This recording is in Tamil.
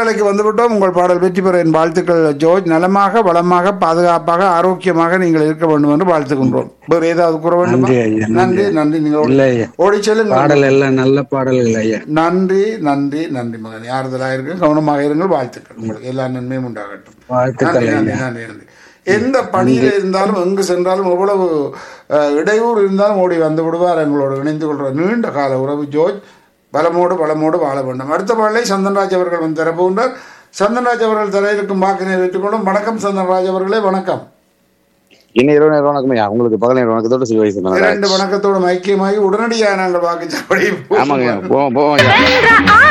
காற்றலைக்கு வந்துவிட்டோம் உங்கள் பாடல் வெற்றி பெற என் வாழ்த்துக்கள் ஜோர்ஜ் நலமாக வளமாக பாதுகாப்பாக ஆரோக்கியமாக நீங்கள் இருக்க வேண்டும் என்று வாழ்த்துக்கின்றோம் வேறு ஏதாவது கூற வேண்டுமா நன்றி ஐயா, நன்றி நன்றி நீங்கள் இல்ல ஐயா ஓடி செல்லுங்கள் பாடல் எல்லாம் நல்ல பாடல்கள் ஐயா நன்றி நன்றி நன்றி மகன் ஆறுதலாக இருங்க கவனமாக இருங்கள் வாழ்த்துக்கள் உங்களுக்கு எல்லா நன்மையும் உண்டாகட்டும் வாழ்த்துக்கள் நன்றி, நன்றி, ஐயா நன்றி, நன்றி. எந்த பணியில இருந்தாலும் எங்கு சென்றாலும் எவ்வளவு அஹ், இடையூறு இருந்தாலும் ஓடி வந்து விடுவார் எங்களோடு இணைந்து கொள்வார் நீண்ட கால உறவு ஜோர்ஜ் பலமோடு பலமோடு வாழ வேண்டும் அடுத்த பாடலை சந்தன்ராஜ் அவர்கள் வந்து தரப்போகின்றார் சந்தன்ராஜ் அவர்கள் தலையிருக்கும் வாக்கினை ஏற்றுக்கொள்ளும் வணக்கம் சந்தன்ராஜ் அவர்களே வணக்கம் இன்னும் இரவு நேரம் வணக்கம் ஐயா உங்களுக்கு பகல் நேரம் வணக்கத்தோட சிவ வயசு இரண்டு வணக்கத்தோடு ஐக்கியமாகி உடனடியாக நாங்கள் வாக்குச்சாவடி ஆமாங்க போவோம் போவோம் ஐயா வென்ற